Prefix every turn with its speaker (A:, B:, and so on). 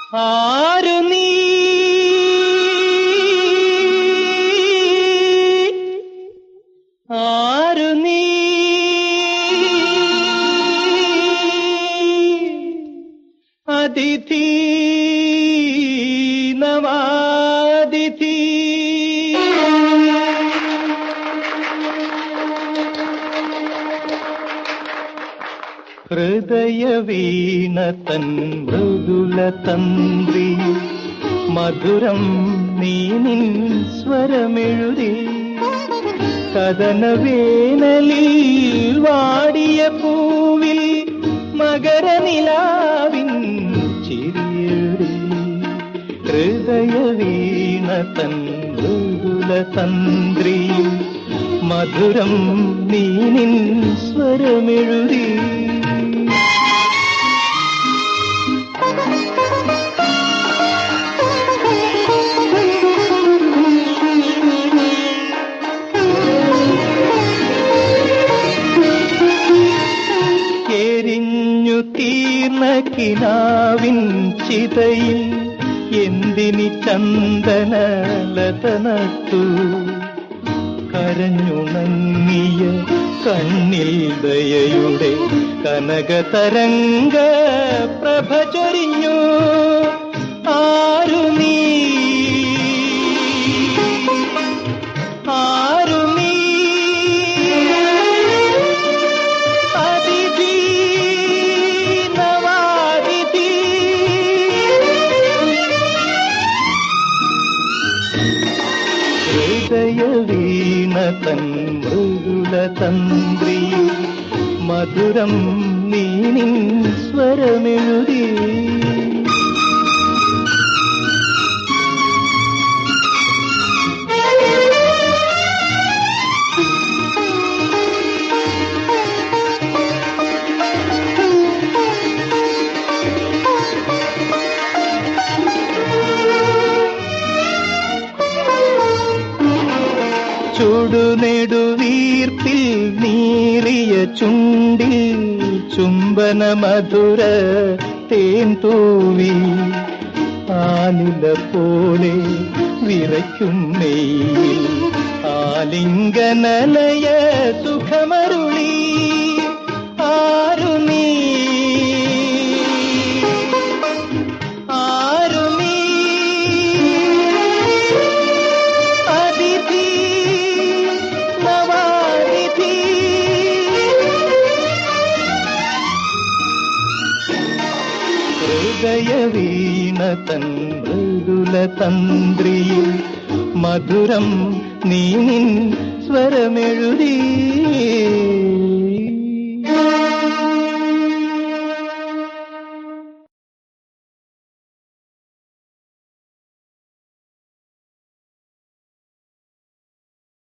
A: ആരു നീ ആരു നീ അതിഥി നവാതിഥി ഹൃദയവീണ തൻ മൃദുല തന്ത്രി മധുരം നീ നിൻ സ്വരമെഴുതി കഥനവേനലിൽ വാടിയ പൂവിൽ മകരനിലാവിൻ ചിരിയെഴുതി ഹൃദയവീണ തൻ മൃദുല തന്ത്രി മധുരം നീ നിൻ സ്വരമെഴുതി എരിഞ്ഞു തീർന്ന കിനാവിൻ ചിതയിൽ എന്തിനി ചന്ദനലത നട്ടു കരഞ്ഞുണങ്ങിയ കണ്ണിൽ ദയയുടെ കനകതരംഗ പ്രഭ ചൊരിഞ്ഞു ആരു നീ ആരു നീ അതിഥി നവാതിഥി ഹൃദയവീണ തൻ മൃദുല തന്ത്രി മധുരം നീ നിൻ സ്വരമെഴുതി ചുടുനെടുവീർപ്പിൽ നീറിയ ചുണ്ടിൽ ചുംബന മധുര തേൻ തൂവി ആലില പോലെ വിറയ്ക്കും നെയ്യിൽ ആലിംഗനലയ സുഖമരുളി ആരു നീ ആരു നീ അതിഥി നവാതിഥി ഹൃദയവീണ തൻ മൃദുല തന്ത്രിയിൽ മധുരം നീ നിൻ സ്വരമെഴുതി